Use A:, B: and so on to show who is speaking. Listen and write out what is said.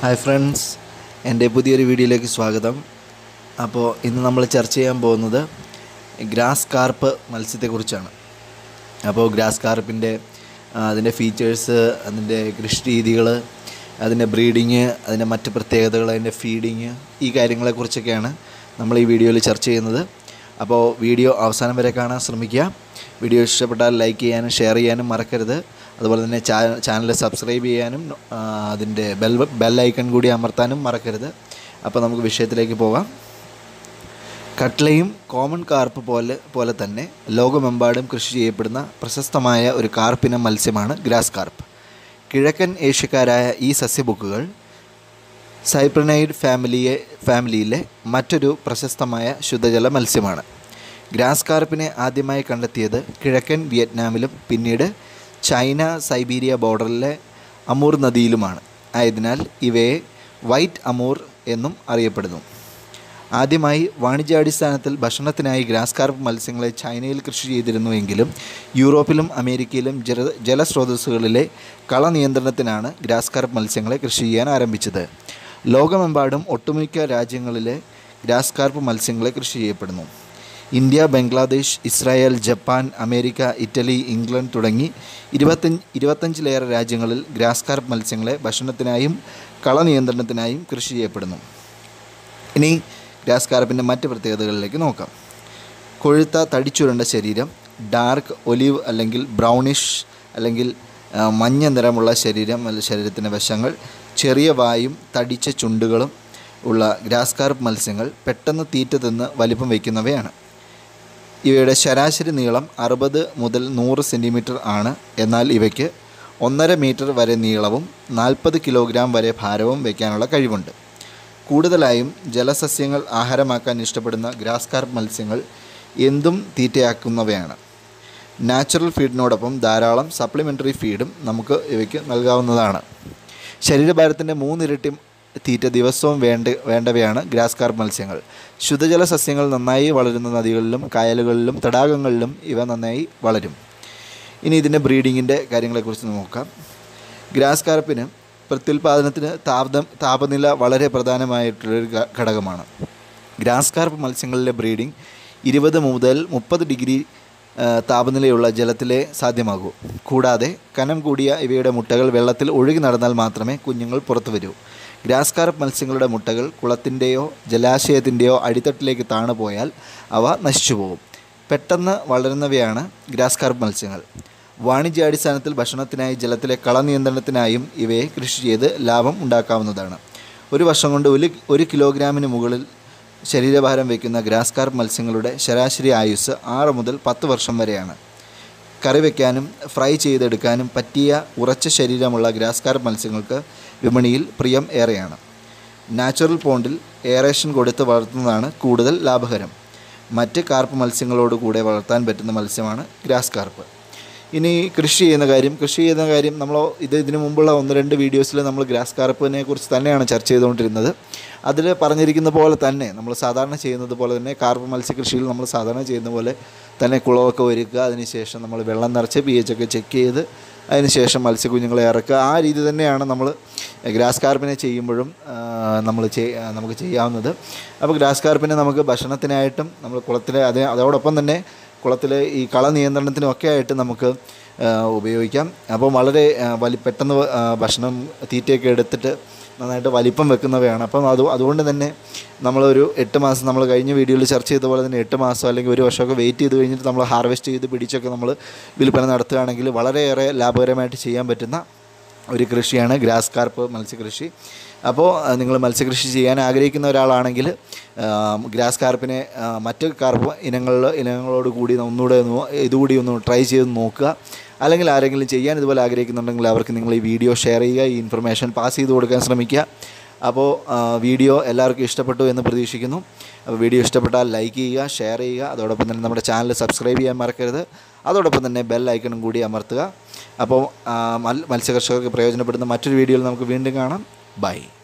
A: hi friends എൻ്റെ പുതിയൊരു വീഡിയോയിലേക്ക് സ്വാഗതം അപ്പോൾ ഇന്ന് നമ്മൾ ചർച്ച ചെയ്യാൻ പോകുന്നത് ഗ്രാസ് കാർപ്പ് മത്സ്യത്തെക്കുറിച്ചാണ് അപ്പോൾ ഗ്രാസ് കാർപ്പിൻ്റെ അതിൻ്റെ ഫീച്ചേഴ്സ് അതിൻ്റെ കൃഷി രീതികൾ അതിൻ്റെ ബ്രീഡിങ് അതിൻ്റെ മറ്റ് പ്രത്യേകതകൾ അതിൻ്റെ ഫീഡിങ് ഈ കാര്യങ്ങളെക്കുറിച്ചൊക്കെയാണ് നമ്മൾ ഈ വീഡിയോയിൽ ചർച്ച ചെയ്യുന്നത് അപ്പോൾ വീഡിയോ അവസാനം വരെ കാണാൻ ശ്രമിക്കുക വീഡിയോ ഇഷ്ടപ്പെട്ടാൽ ലൈക്ക് ചെയ്യാനും ഷെയർ ചെയ്യാനും മറക്കരുത് അതുപോലെ തന്നെ ചാനൽ സബ്സ്ക്രൈബ് ചെയ്യാനും ആ, അതിൻ്റെ ബെൽ ബെൽ ഐക്കൺ കൂടി അമർത്താനും മറക്കരുത് അപ്പോൾ നമുക്ക് വിഷയത്തിലേക്ക് പോകാം കട്ട്ലയും കോമൺ കാർപ്പ് പോലെ പോലെ തന്നെ ലോകമെമ്പാടും കൃഷി ചെയ്യപ്പെടുന്ന പ്രശസ്തമായ ഒരു കാർപ്പിനം മത്സ്യമാണ് ഗ്രാസ് കാർപ്പ് കിഴക്കൻ ഏഷ്യക്കാരായ ഈ സസ്യബുക്കുകൾ സൈപ്രനൈഡ് ഫാമിലിയെ ഫാമിലിയിലെ മറ്റൊരു പ്രശസ്തമായ ശുദ്ധജല മത്സ്യമാണ് ഗ്രാസ് കാർപ്പിനെ ആദ്യമായി കണ്ടെത്തിയത് കിഴക്കൻ വിയറ്റ്നാമിലും പിന്നീട് ചൈന സൈബീരിയ ബോർഡറിലെ അമൂർ നദിയിലുമാണ് ആയതിനാൽ ഇവയെ വൈറ്റ് അമൂർ എന്നും അറിയപ്പെടുന്നു ആദ്യമായി വാണിജ്യാടിസ്ഥാനത്തിൽ ഭക്ഷണത്തിനായി ഗ്രാസ് കാർപ്പ് മത്സ്യങ്ങളെ ചൈനയിൽ കൃഷി ചെയ്തിരുന്നുവെങ്കിലും യൂറോപ്പിലും അമേരിക്കയിലും ജല ജലസ്രോതസ്സുകളിലെ കള നിയന്ത്രണത്തിനാണ് ഗ്രാസ് കാർപ്പ് മത്സ്യങ്ങളെ കൃഷി ചെയ്യാൻ ആരംഭിച്ചത് ലോകമെമ്പാടും ഒട്ടുമിക്ക രാജ്യങ്ങളിലെ ഗ്രാസ് കാർപ്പ് മത്സ്യങ്ങളെ കൃഷി ചെയ്യപ്പെടുന്നു India Bangladesh Israel Japan America Italy England തുടങ്ങി ഇരുപത്തഞ്ച് ഇരുപത്തഞ്ചിലേറെ രാജ്യങ്ങളിൽ ഗ്രാസ് കാർപ്പ് മത്സ്യങ്ങളെ ഭക്ഷണത്തിനായും കള നിയന്ത്രണത്തിനായും കൃഷി ചെയ്യപ്പെടുന്നു ഇനി ഗ്രാസ് കാർപ്പിൻ്റെ മറ്റ് പ്രത്യേകതകളിലേക്ക് നോക്കാം കൊഴുത്ത തടിച്ചുരുണ്ട ശരീരം ഡാർക്ക് ഒലിവ് അല്ലെങ്കിൽ ബ്രൗണിഷ് അല്ലെങ്കിൽ ആ, മഞ്ഞ നിറമുള്ള ശരീരം അല്ല ശരീരത്തിൻ്റെ വശങ്ങൾ ചെറിയ വായും തടിച്ച ചുണ്ടുകളും ഉള്ള ഗ്രാസ് കാർപ്പ് മത്സ്യങ്ങൾ പെട്ടെന്ന് തീറ്റ തിന്ന് വലിപ്പം വയ്ക്കുന്നവയാണ് ഇവയുടെ ശരാശരി നീളം അറുപത് മുതൽ നൂറ് സെൻറ്റിമീറ്റർ ആണ് എന്നാൽ ഇവയ്ക്ക് ഒന്നര മീറ്റർ വരെ നീളവും നാൽപ്പത് കിലോഗ്രാം വരെ ഭാരവും വയ്ക്കാനുള്ള കഴിവുണ്ട് കൂടുതലായും ജലസസ്യങ്ങൾ ആഹാരമാക്കാൻ ഇഷ്ടപ്പെടുന്ന ഗ്രാസ് കാർപ്പ് മത്സ്യങ്ങൾ എന്തും തീറ്റയാക്കുന്നവയാണ് നാച്ചുറൽ ഫീഡിനോടൊപ്പം ധാരാളം സപ്ലിമെൻ്ററി ഫീഡും നമുക്ക് ഇവയ്ക്ക് നൽകാവുന്നതാണ് ശരീരഭാരത്തിൻ്റെ മൂന്നിരട്ടി തീറ്റ ദിവസവും വേണ്ട വേണ്ടവയാണ് ഗ്രാസ് കാർപ്പ് മത്സ്യങ്ങൾ ശുദ്ധജല സസ്യങ്ങൾ നന്നായി വളരുന്ന നദികളിലും കായലുകളിലും തടാകങ്ങളിലും ഇവ നന്നായി വളരും ഇനി ഇതിൻ്റെ ബ്രീഡിങ്ങിൻ്റെ കാര്യങ്ങളെക്കുറിച്ച് നോക്കാം ഗ്രാസ് കാർപ്പിന് പ്രത്യുൽപാദനത്തിന് താപ താപനില വളരെ പ്രധാനമായിട്ടുള്ളൊരു ഘ- ഘടകമാണ് ഗ്രാസ് കാർപ്പ് മത്സ്യങ്ങളിലെ ബ്രീഡിംഗ് ഇരുപത് മുതൽ മുപ്പത് ഡിഗ്രി ആ, താപനിലയുള്ള ജലത്തിലേ സാധ്യമാകൂ കൂടാതെ കനം കൂടിയ ഇവയുടെ മുട്ടകൾ വെള്ളത്തിൽ ഒഴുകി നടന്നാൽ മാത്രമേ കുഞ്ഞുങ്ങൾ പുറത്തു വരൂ ഗ്രാസ് കാർപ്പ് മത്സ്യങ്ങളുടെ മുട്ടകൾ കുളത്തിൻ്റെയോ ജലാശയത്തിൻ്റെയോ അടിത്തട്ടിലേക്ക് താണു പോയാൽ അവ നശിച്ചു പോകും പെട്ടെന്ന് വളരുന്നവയാണ് ഗ്രാസ് കാർപ്പ് മത്സ്യങ്ങൾ വാണിജ്യാടിസ്ഥാനത്തിൽ ഭക്ഷണത്തിനായി ജലത്തിലെ കള നിയന്ത്രണത്തിനായും ഇവയെ കൃഷി ചെയ്ത് ലാഭം ഉണ്ടാക്കാവുന്നതാണ് ഒരു വർഷം കൊണ്ട് ഒരു ഒരു കിലോഗ്രാമിന് മുകളിൽ ശരീരഭാരം വയ്ക്കുന്ന ഗ്രാസ് കാർപ്പ് മത്സ്യങ്ങളുടെ ശരാശരി ആയുസ് ആറ് മുതൽ പത്ത് വർഷം വരെയാണ് കറി വയ്ക്കാനും ഫ്രൈ ചെയ്തെടുക്കാനും പറ്റിയ ഉറച്ച ശരീരമുള്ള ഗ്രാസ് കാർപ്പ് മത്സ്യങ്ങൾക്ക് വിപണിയിൽ പ്രിയം ഏറെയാണ് നാച്ചുറൽ പോണ്ടിൽ എയറേഷൻ കൊടുത്ത് വളർത്തുന്നതാണ് കൂടുതൽ ലാഭകരം മറ്റ് കാർപ്പ് മത്സ്യങ്ങളോട് കൂടെ വളർത്താൻ പറ്റുന്ന മത്സ്യമാണ് ഗ്രാസ് കാർപ്പ് ഇനി കൃഷി ചെയ്യുന്ന കാര്യം കൃഷി ചെയ്യുന്ന കാര്യം നമ്മൾ ഇത് ഇതിനു മുമ്പുള്ള ഒന്ന് രണ്ട് വീഡിയോസിൽ നമ്മൾ ഗ്രാസ് കാർപ്പിനെ കുറിച്ച് തന്നെയാണ് ചർച്ച ചെയ്തുകൊണ്ടിരുന്നത് അതിൽ പറഞ്ഞിരിക്കുന്ന പോലെ തന്നെ നമ്മൾ സാധാരണ ചെയ്യുന്നത് പോലെ തന്നെ കാർപ്പ് മത്സ്യകൃഷിയിൽ നമ്മൾ സാധാരണ ചെയ്യുന്ന പോലെ തന്നെ കുളമൊക്കെ ഒരുക്കുക അതിനുശേഷം നമ്മൾ വെള്ളം നിറച്ച് പി എച്ച് ഒക്കെ ചെക്ക് ചെയ്ത് അതിനുശേഷം മത്സ്യക്കുഞ്ഞുങ്ങളെ ഇറക്കുക ആ രീതി തന്നെയാണ് നമ്മൾ ഗ്രാസ് കാർപ്പിനെ ചെയ്യുമ്പോഴും നമ്മൾ നമുക്ക് ചെയ്യാവുന്നത് അപ്പോൾ ഗ്രാസ് കാർപ്പിനെ നമുക്ക് ഭക്ഷണത്തിനായിട്ടും നമ്മൾ കുളത്തിലെ അതേ അതോടൊപ്പം തന്നെ കുളത്തിൽ ഈ കള നിയന്ത്രണത്തിനും ഒക്കെ ആയിട്ട് നമുക്ക് ആ, ഉപയോഗിക്കാം അപ്പോൾ വളരെ ആ, വലി പെട്ടെന്ന് ആ, ഭക്ഷണം തീറ്റയൊക്കെ എടുത്തിട്ട് നന്നായിട്ട് വലിപ്പം വെക്കുന്നവയാണ് അപ്പം അത് അതുകൊണ്ട് തന്നെ നമ്മളൊരു എട്ട് മാസം നമ്മൾ കഴിഞ്ഞ വീഡിയോയിൽ ചർച്ച ചെയ്ത പോലെ തന്നെ എട്ട് മാസം അല്ലെങ്കിൽ ഒരു വർഷമൊക്കെ വെയിറ്റ് ചെയ്ത് കഴിഞ്ഞിട്ട് നമ്മൾ ഹാർവെസ്റ്റ് ചെയ്ത് പിടിച്ചൊക്കെ നമ്മൾ വിൽപ്പന നടത്തുകയാണെങ്കിൽ വളരെയേറെ ലാഭകരമായിട്ട് ചെയ്യാൻ പറ്റുന്ന ഒരു കൃഷിയാണ് ഗ്രാസ് കാർപ്പ് മത്സ്യകൃഷി അപ്പോൾ നിങ്ങൾ മത്സ്യകൃഷി ചെയ്യാൻ ആഗ്രഹിക്കുന്ന ഒരാളാണെങ്കിൽ ആ, ഗ്രാസ് കാർപ്പിനെ ആ, മറ്റ് കാർപ്പ് ഇനങ്ങളിൽ ഇനങ്ങളോട് കൂടി ഒന്നുകൂടെ ഒന്ന് ഇതുകൂടി ഒന്ന് ട്രൈ ചെയ്ത് നോക്കുക അല്ലെങ്കിൽ ആരെങ്കിലും ചെയ്യാൻ ഇതുപോലെ ആഗ്രഹിക്കുന്നുണ്ടെങ്കിൽ അവർക്ക് നിങ്ങൾ ഈ വീഡിയോ ഷെയർ ചെയ്യുക ഈ ഇൻഫർമേഷൻ പാസ് ചെയ്ത് കൊടുക്കാൻ ശ്രമിക്കുക അപ്പോൾ ആ, വീഡിയോ എല്ലാവർക്കും ഇഷ്ടപ്പെട്ടു എന്ന് പ്രതീക്ഷിക്കുന്നു അപ്പോൾ വീഡിയോ ഇഷ്ടപ്പെട്ടാൽ ലൈക്ക് ചെയ്യുക ഷെയർ ചെയ്യുക അതോടൊപ്പം തന്നെ നമ്മുടെ ചാനൽ സബ്സ്ക്രൈബ് ചെയ്യാൻ മറക്കരുത് അതോടൊപ്പം തന്നെ ബെൽ ഐക്കണും കൂടി അമർത്തുക അപ്പോൾ ആ, മൽ- മത്സ്യകർഷകർക്ക് പ്രയോജനപ്പെടുന്ന മറ്റൊരു വീഡിയോയിൽ നമുക്ക് വീണ്ടും കാണാം ബൈ